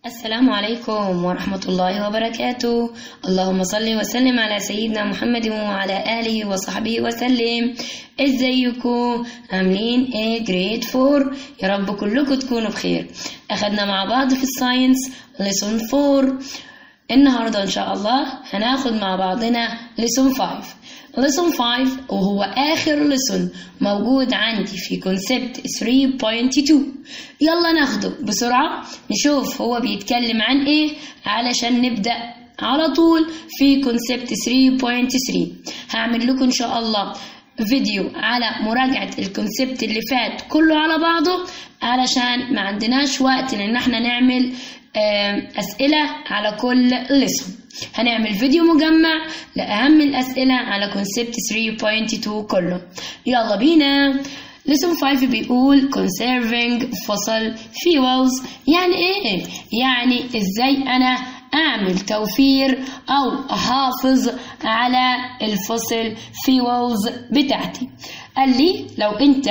السلام عليكم ورحمة الله وبركاته اللهم صل وسلم على سيدنا محمد وعلى آله وصحبه وسلم ازيكم عاملين ايه جريد فور يا رب كلكم تكونوا بخير اخدنا مع بعض في الساينس ليسون فور النهاردة ان شاء الله هناخد مع بعضنا ليسون فايف ليسون 5 وهو آخر ليسون موجود عندي في كونسبت 3.2 يلا ناخده بسرعة نشوف هو بيتكلم عن ايه علشان نبدأ على طول في كونسبت 3.3 هعمل لكم ان شاء الله فيديو على مراجعة الكونسبت اللي فات كله على بعضه علشان ما عندناش وقت لان احنا نعمل أسئلة على كل ليسون هنعمل فيديو مجمع لأهم الأسئلة على كونسبت 3.2 كله يلا بينا ليسون 5 بيقول conserving fossil fuels يعني ايه؟ يعني ازاي انا اعمل توفير او احافظ على الفوسل فيولز بتاعتي قال لي لو انت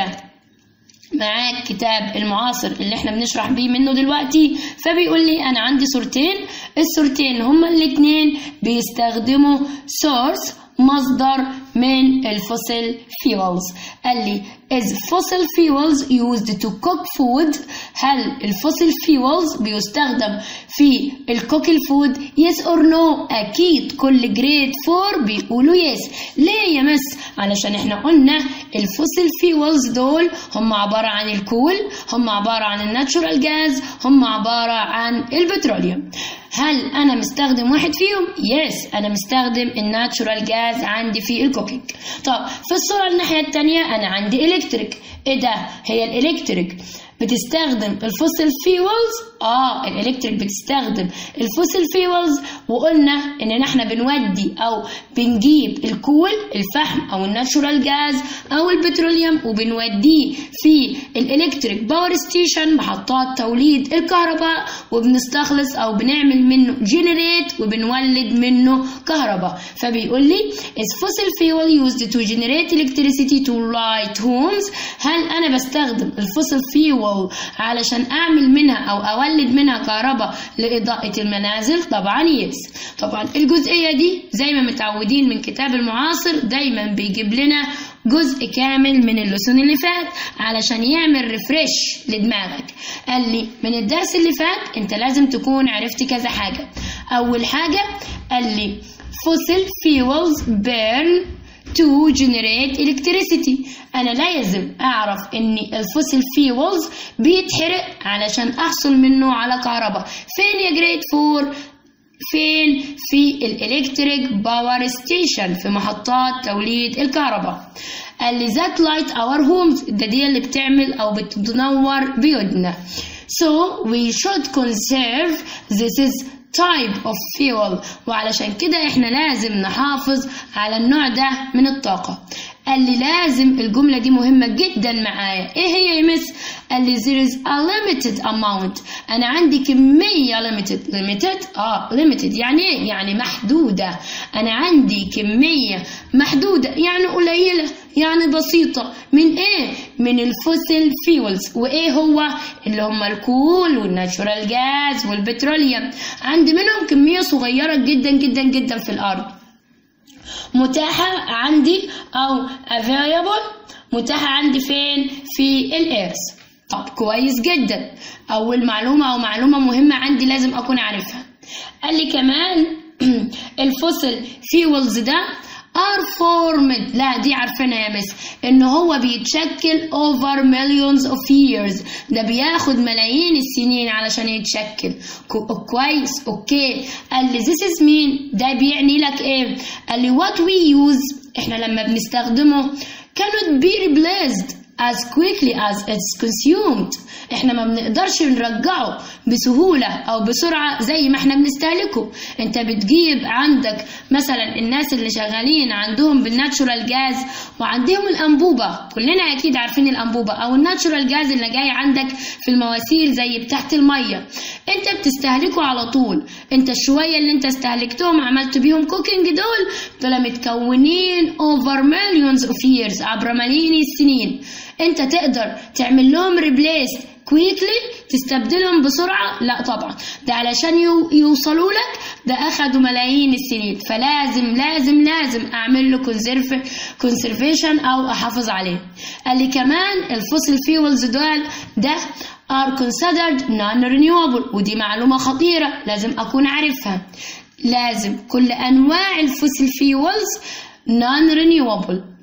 معاك كتاب المعاصر اللي احنا بنشرح بيه منه دلوقتي فبيقول لي انا عندي صورتين الصورتين هما الاتنين بيستخدموا سورس مصدر من الفوسيل fuels قال لي is fossil fuels used to cook food هل الفوسيل fuels بيستخدم في الكوك الفود yes or no اكيد كل جريد 4 بيقولوا yes ليه يا مس علشان احنا قلنا الفوسيل fuels دول هم عبارة عن الكول هم عبارة عن الناتشورال جاز هم عبارة عن البتروليوم هل انا مستخدم واحد فيهم يس انا مستخدم الناتشورال جاز عندي في الكوكينج طب في الصورة الناحية التانية انا عندي الكتريك ايه ده هي الالكتريك بتستخدم الفوسيل فيولز اه الالكتريك بتستخدم الفوسيل فيولز وقلنا ان احنا بنودي او بنجيب الكول الفحم او الناتشورال جاز او البتروليوم وبنوديه في الالكتريك باور ستيشن محطات توليد الكهرباء وبنستخلص او بنعمل منه جنريت وبنولد منه كهرباء فبيقول لي is fossil fuel used to generate electricity to light homes هل انا بستخدم الفوسيل فيول علشان اعمل منها او اولد منها كهرباء لاضاءة المنازل طبعا يس طبعا الجزئية دي زي ما متعودين من كتاب المعاصر دايما بيجيب لنا جزء كامل من اللسون اللي فات علشان يعمل ريفريش لدماغك قال لي من الدرس اللي فات انت لازم تكون عرفت كذا حاجة اول حاجة قال لي fossil fuels burn to generate electricity انا لازم اعرف ان الفوسيل فيولز بيتحرق علشان احصل منه على كهرباء فين يا جريد فور فين في الالكتريك باور ستيشن في محطات توليد الكهرباء قال لي ذات لايت اور هومز ده دي اللي بتعمل او بتنور بيوتنا so we should conserve this is type of fuel وعلشان كده احنا لازم نحافظ على النوع ده من الطاقة قال لي لازم الجملة دي مهمة جدا معايا ايه هي يا مس قال لي there is a limited amount انا عندي كمية limited limited اه limited يعني ايه يعني محدودة انا عندي كمية محدودة يعني قليلة يعني بسيطة من ايه من الفوسيل فيولز وايه هو اللي هم الكول والناتشورال جاز والبتروليوم عندي منهم كمية صغيرة جدا جدا جدا في الارض متاحة عندي أو available متاحة عندي فين في الإيرث طب كويس جدا أول معلومة أو معلومة مهمة عندي لازم أكون عارفها قال لي كمان الفوسيل فيولز ده are formed لا دي عارفينها يا مس ان هو بيتشكل over millions of years ده بياخد ملايين السنين علشان يتشكل كويس اوكي قال لي this is mean ده بيعني لك ايه قال لي what we use احنا لما بنستخدمه cannot be replaced as quickly as it's consumed احنا ما بنقدرش نرجعه بسهولة او بسرعة زي ما احنا بنستهلكه انت بتجيب عندك مثلا الناس اللي شغالين عندهم بالناتشورال جاز وعندهم الانبوبة كلنا اكيد عارفين الانبوبة او الناتشورال جاز اللي جاي عندك في المواسير زي بتاعة المية انت بتستهلكه على طول انت الشوية اللي انت استهلكتهم عملت بيهم كوكينج دول دول متكونين over millions of years عبر ملايين السنين انت تقدر تعمل لهم ريبليس كويكلي تستبدلهم بسرعة لا طبعا ده علشان يو- يوصلوا لك ده أخدوا ملايين السنين فلازم لازم لازم أعمل له كونسرفيشن أو أحافظ عليه قال لي كمان الفوسيل فيولز دول ده are considered non-renewable ودي معلومة خطيرة لازم أكون عارفها لازم كل أنواع الفوسيل فيولز non-renewable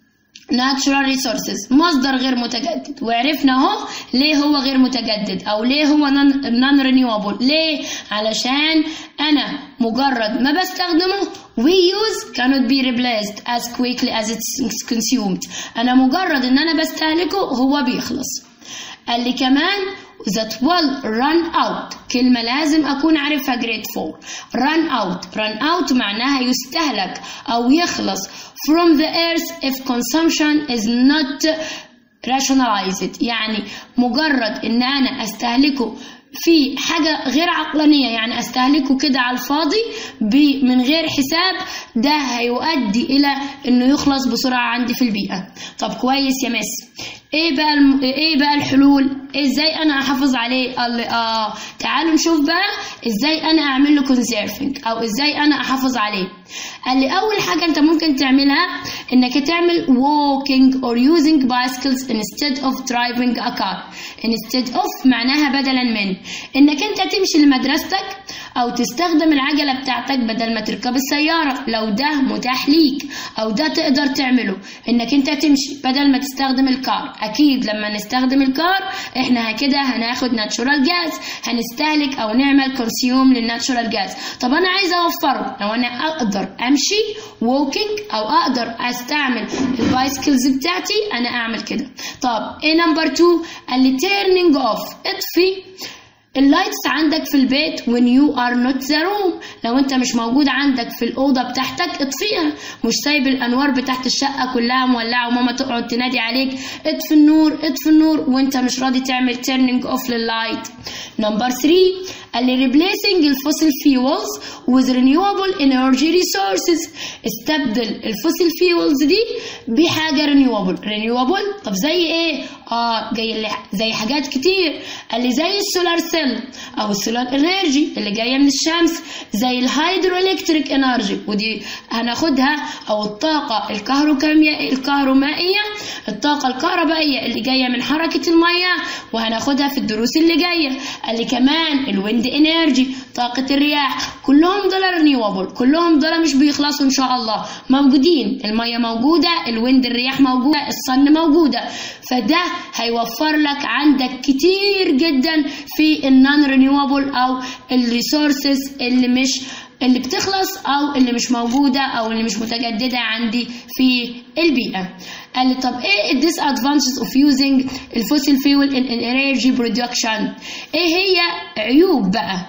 natural resources مصدر غير متجدد وعرفنا اهو ليه هو غير متجدد او ليه هو non renewable ليه علشان انا مجرد ما بستخدمه we use cannot be replaced as quickly as it's consumed انا مجرد ان انا بستهلكه هو بيخلص قال لي كمان that will run out كلمة لازم أكون عارفها grade 4 run out run out معناها يستهلك أو يخلص from the earth if consumption is not rationalized يعني مجرد إن أنا أستهلكه في حاجة غير عقلانية يعني أستهلكه كده على الفاضي ب- من غير حساب ده هيؤدي إلى إنه يخلص بسرعة عندي في البيئة طب كويس يا مس ايه بقى الم... ايه بقى الحلول ازاي انا احافظ عليه قال لي اه تعالوا نشوف بقى ازاي انا اعمل له كونسيرفنج او ازاي انا احافظ عليه قال لي اول حاجه انت ممكن تعملها انك تعمل walking or using bicycles instead of driving a car instead of معناها بدلا من انك انت تمشي لمدرستك او تستخدم العجله بتاعتك بدل ما تركب السياره لو ده متاح ليك او ده تقدر تعمله انك انت تمشي بدل ما تستخدم الكار اكيد لما نستخدم الكار احنا كده هناخد ناتشورال جاز هنستهلك او نعمل كونسيوم للناتشورال جاز طب انا عايزه اوفره لو انا اقدر امشي ووكينج او اقدر استعمل البايسكلز بتاعتي انا اعمل كده طب ايه نمبر 2 قال لي تيرنينج اوف اطفي اللايتس عندك في البيت when you are not the room لو انت مش موجود عندك في الأوضة بتاعتك اطفيها مش سايب الأنوار بتاعت الشقة كلها مولعة وماما تقعد تنادي عليك اطفي النور اطفي النور وانت مش راضي تعمل turning off لللايت نمبر 3 قال لي replacing الفوسيل fuels with renewable energy resources استبدل الفوسيل fuels دي بحاجة renewable renewable طب زي ايه اه جاي لي زي حاجات كتير قال لي زي السولار سيل او السولار انرجي اللي جايه من الشمس زي الهيدرو الكتريك انرجي ودي هناخدها او الطاقه الكهروكيميائيه الكهرومائيه الطاقه الكهربائيه اللي جايه من حركه الميه وهناخدها في الدروس اللي جايه قال لي كمان الويند انرجي طاقه الرياح كلهم دول رينيوبل كلهم دول مش بيخلصوا ان شاء الله موجودين الميه موجوده الويند الرياح موجوده الصن موجوده فده هيوفر لك عندك كتير جدا في النون رينيوبل او الريسورسز اللي مش اللي بتخلص او اللي مش موجوده او اللي مش متجدده عندي في البيئه قال لي طب ايه الديس ادفانتجز اوف يوزنج الفوسيل فيول ان انرجي برودكشن ايه هي عيوب بقى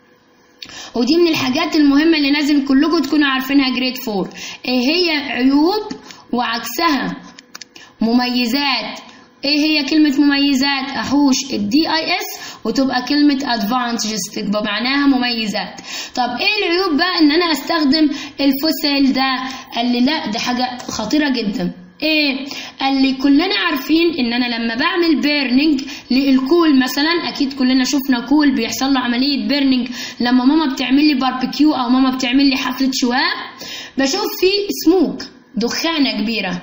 ودي من الحاجات المهمه اللي لازم كلكم تكونوا عارفينها جريد 4 ايه هي عيوب وعكسها مميزات ايه هي كلمة مميزات احوش الدي اي اس وتبقى كلمة advantages تبقى معناها مميزات طب ايه العيوب بقى ان انا استخدم الفوسيل ده قال لي لا دي حاجة خطيرة جدا ايه قال لي كلنا عارفين ان انا لما بعمل بيرنينج للكول مثلا اكيد كلنا شفنا كول بيحصل له عمليه بيرنينج لما ماما بتعمل لي باربيكيو او ماما بتعمل لي حفله شواء بشوف فيه سموك دخانه كبيره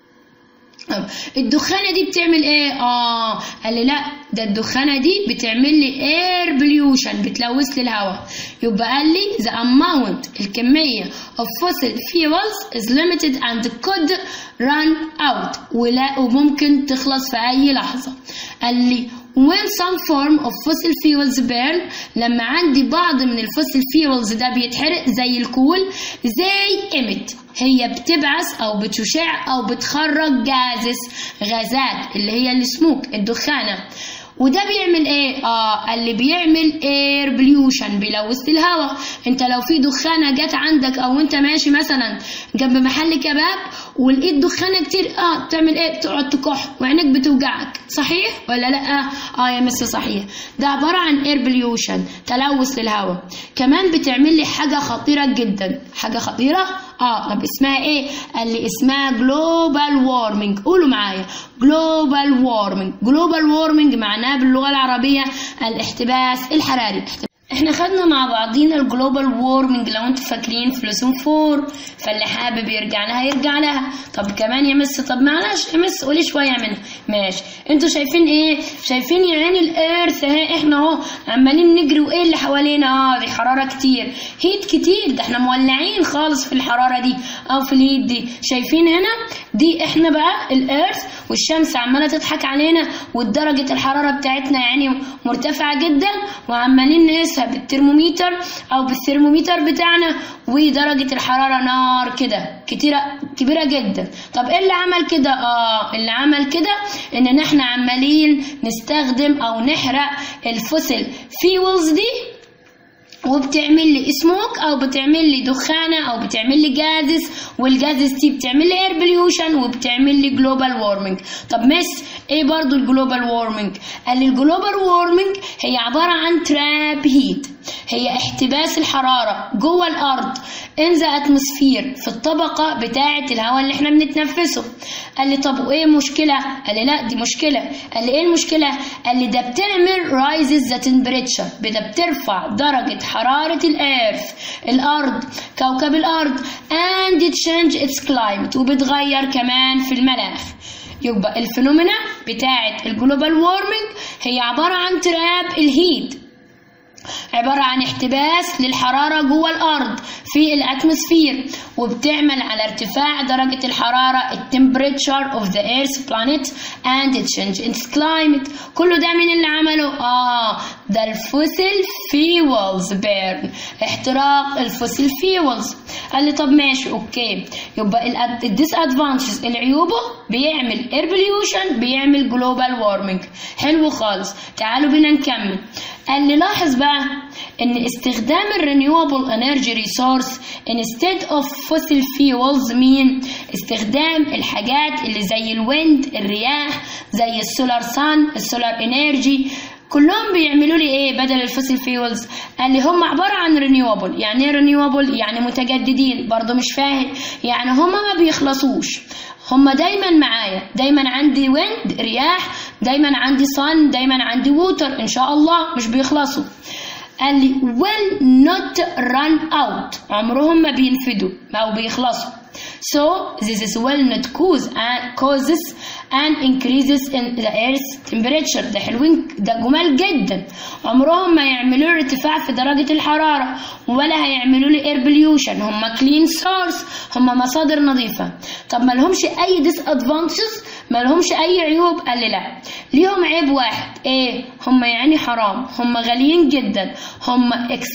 الدخانه دي بتعمل ايه اه قال لي لا ده الدخانه دي بتعمل لي اير بليوشن بتلوث لي الهواء يبقى قال لي the amount الكميه of fossil fuels is limited and could run out ولا وممكن تخلص في اي لحظه قال لي when some form of fossil fuels burn لما عندي بعض من الفوسيل fuels ده بيتحرق زي الكول زي emit هي بتبعث او بتشع او بتخرج جازس غازات اللي هي السموك الدخانه وده بيعمل ايه اه اللي بيعمل اير بليوشن بيلوث الهواء انت لو في دخانه جت عندك او انت ماشي مثلا جنب محل كباب ولقيت دخانه كتير اه بتعمل ايه بتقعد تكح وعينك بتوجعك صحيح ولا لا اه يا مس صحيح ده عباره عن اير بليوشن تلوث للهواء كمان بتعمل لي حاجه خطيره جدا حاجه خطيره اه طب اسمها ايه قال لي اسمها جلوبال وارمنج قولوا معايا جلوبال وارمنج جلوبال وارمنج معناه باللغه العربيه الاحتباس الحراري احنا خدنا مع بعضينا الجلوبال وورمنج لو انتوا فاكرين في لسون فور فاللي حابب يرجع لها يرجع لها طب كمان يا مس طب معلش يا مس قولي شويه منها ماشي انتوا شايفين ايه شايفين يا عيني الارث اهي احنا اهو عمالين نجري وايه اللي حوالينا اه دي حراره كتير هيت كتير ده احنا مولعين خالص في الحراره دي او في الهيت دي شايفين هنا دي احنا بقى الارث والشمس عماله تضحك علينا ودرجه الحراره بتاعتنا يعني مرتفعه جدا وعمالين نقيسها بالترمومتر او بالثرمومتر بتاعنا ودرجه الحراره نار كده كتيره كبيره جدا طب ايه اللي عمل كده اه اللي عمل كده ان احنا عمالين نستخدم او نحرق الفوسيل فيولز دي وبتعمل لي سموك او بتعمل لي دخانه او بتعمل لي جازز والجازز دي بتعمل لي اير بليوشن وبتعمل لي جلوبال وارمنج طب مس ايه برضو الجلوبال وارمنج قال لي الجلوبال وارمنج هي عباره عن تراب هيت هي احتباس الحراره جوه الارض ان ذا اتموسفير في الطبقه بتاعه الهواء اللي احنا بنتنفسه قال لي طب وايه المشكله قال لي لا دي مشكله قال لي ايه المشكله قال لي ده بتعمل رايزز ذا تمبريتشر ده بترفع درجه حراره الارث الارض كوكب الارض and it change its climate وبتغير كمان في المناخ يبقى الفينومينا بتاعه الجلوبال وارمنج هي عباره عن تراب الهيت عبارة عن احتباس للحرارة جوه الأرض في الأتموسفير وبتعمل على ارتفاع درجة الحرارة التمبريتشر of the earth planet and it change its climate كله ده مين اللي عمله؟ آه ده الفوسيل فيولز بيرن احتراق الفوسيل فيولز قال لي طب ماشي اوكي يبقى الديس ادفانتجز العيوبه بيعمل اير بليوشن بيعمل جلوبال وارمنج حلو خالص تعالوا بينا نكمل قال لي لاحظ بقى ان استخدام الرينيوبل انرجي ريسورس instead of fossil fuels مين استخدام الحاجات اللي زي الويند الرياح زي السولار سان السولار انرجي كلهم بيعملوا لي ايه بدل الفوسيل فيولز قال لي هم عباره عن رينيوبل يعني ايه رينيوبل يعني متجددين برضو مش فاهم يعني هم ما بيخلصوش هم دايما معايا دايما عندي ويند رياح دايما عندي صن دايما عندي ووتر ان شاء الله مش بيخلصوا قال لي will not run out عمرهم ما بينفدوا او بيخلصوا so this is will not cause and causes and increases in the earth's temperature ده حلوين ده جمال جدا عمرهم ما يعملوا لي ارتفاع في درجة الحرارة ولا هيعملوا لي air pollution هم clean source هم مصادر نظيفة طب ما لهمش أي disadvantages ما لهمش أي عيوب قال لي لا ليهم عيب واحد ايه هم يعني حرام هم غاليين جدا هم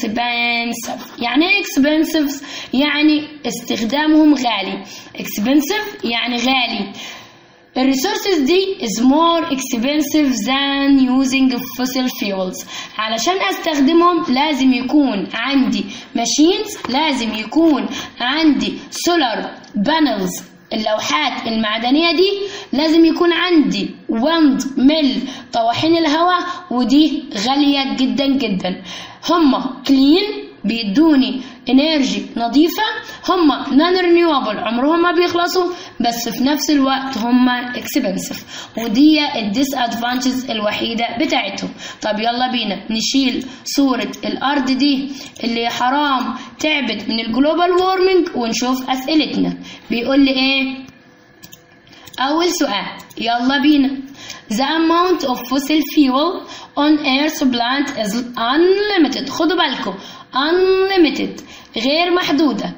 expensive يعني ايه expensive يعني استخدامهم غالي expensive يعني غالي الريسورسز دي is more expensive than using fossil fuels علشان استخدمهم لازم يكون عندي machines لازم يكون عندي solar panels اللوحات المعدنية دي لازم يكون عندي وند ميل طواحين الهواء ودي غالية جدا جدا هما كلين بيدوني انرجي نظيفة هما نون رينيوبل عمرهم ما بيخلصوا بس في نفس الوقت هما اكسبنسيف ودي الديس ادفانتجز الوحيدة بتاعتهم طب يلا بينا نشيل صورة الارض دي اللي حرام تعبت من الجلوبال وورمنج ونشوف اسئلتنا بيقول لي ايه اول سؤال يلا بينا The amount of fossil fuel on Earth plant is unlimited خدوا بالكم unlimited غير محدودة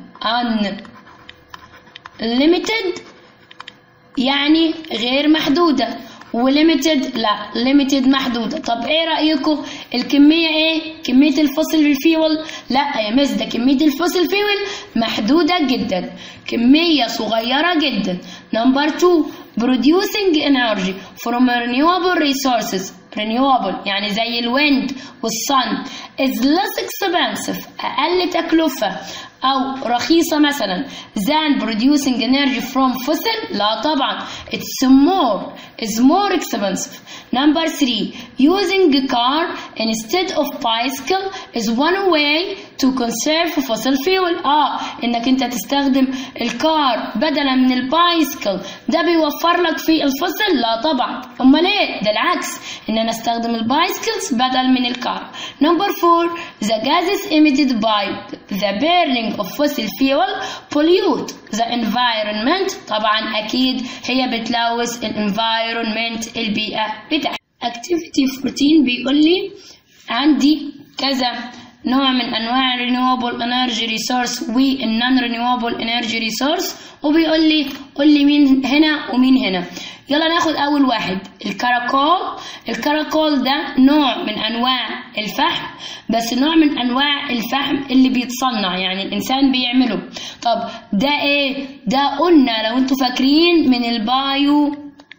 unlimited يعني غير محدودة وليميتد لا ليميتد محدودة طب ايه رأيكم الكمية ايه كمية الفوسيل فيول لا يا مس ده كمية الفوسيل فيول محدودة جدا كمية صغيرة جدا نمبر 2 producing energy from renewable resources renewable يعني زي الويند والصن is less expensive أقل تكلفة أو رخيصة مثلا than producing energy from fossil لا طبعا it's more is more expensive number three using a car instead of bicycle is one way to conserve fossil fuel اه انك انت تستخدم الكار بدلا من البايسكل ده بيوفر لك في الفصل لا طبعا امال ايه ده العكس ان انا استخدم البايسكلز بدل من الكار number four the gases emitted by the burning of fossil fuel pollute the environment طبعا اكيد هي بتلوث الانفايرمنت البيئه بتاعتي activity 14 بيقول لي عندي كذا نوع من انواع renewable energy resource والنون renewable energy resource وبيقول لي قول لي مين هنا ومين هنا يلا ناخد اول واحد الكراكول الكراكول ده نوع من انواع الفحم بس نوع من انواع الفحم اللي بيتصنع يعني الانسان بيعمله طب ده ايه ده قلنا لو انتوا فاكرين من البايو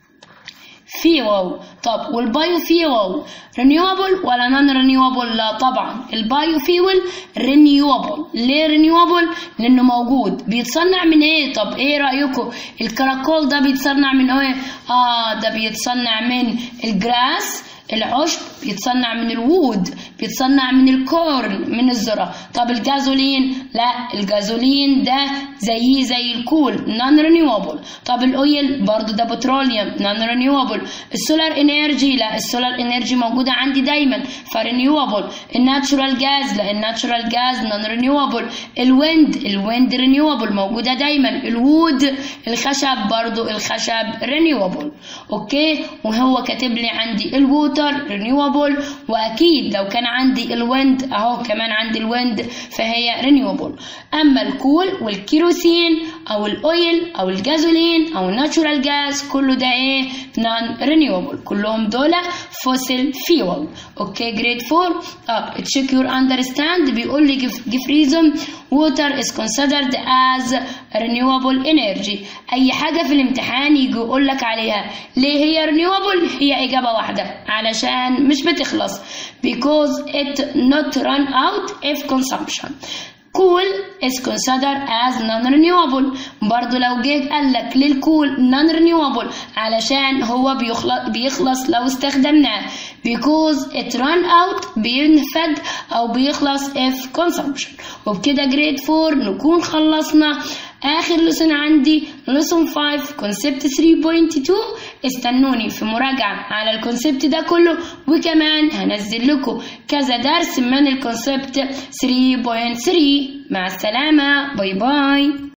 فيول طب والبايو فيول رينيوبل ولا نون رينيوبل لا طبعا البايو فيول رينيوبل ليه رينيوبل لانه موجود بيتصنع من ايه طب ايه رايكم الكراكول ده بيتصنع من ايه اه ده بيتصنع من الجراس العشب بيتصنع من الوود بيتصنع من الكورن من الذرة طب الجازولين لا الجازولين ده زيه زي الكول نون رينيوبل طب الاويل برضو ده بتروليوم نون رينيوبل السولار انرجي لا السولار انرجي موجودة عندي دايما فرينيوبل الناتشورال جاز لا الناتشورال جاز نون رينيوبل الويند الويند رينيوبل موجودة دايما الوود الخشب برضو الخشب رينيوبل اوكي وهو كاتب لي عندي الووتر رينيوبل واكيد لو كان عندي الويند اهو كمان عندي الويند فهي رينيوبل اما الكول والكيروسين او الاويل او الجازولين او الناتشورال جاز كله ده ايه نون رينيوبل كلهم دول فوسيل فيول اوكي جريد 4 اه تشيك يور اندرستاند بيقول لي give reason water is considered as renewable energy اي حاجه في الامتحان يجي يقول لك عليها ليه هي renewable هي اجابه واحده علشان مش بتخلص because it not run out if consumption cool is considered as non-renewable برضو لو جه قال لك للكول non-renewable علشان هو بيخلص, بيخلص لو استخدمناه because it run out بينفد أو بيخلص if consumption وبكده جريد 4 نكون خلصنا آخر لسن عندي لسن 5 كونسبت 3.2 استنوني في مراجعة على الكونسبت ده كله وكمان هنزل لكم كذا درس من الكونسبت 3.3 مع السلامة باي باي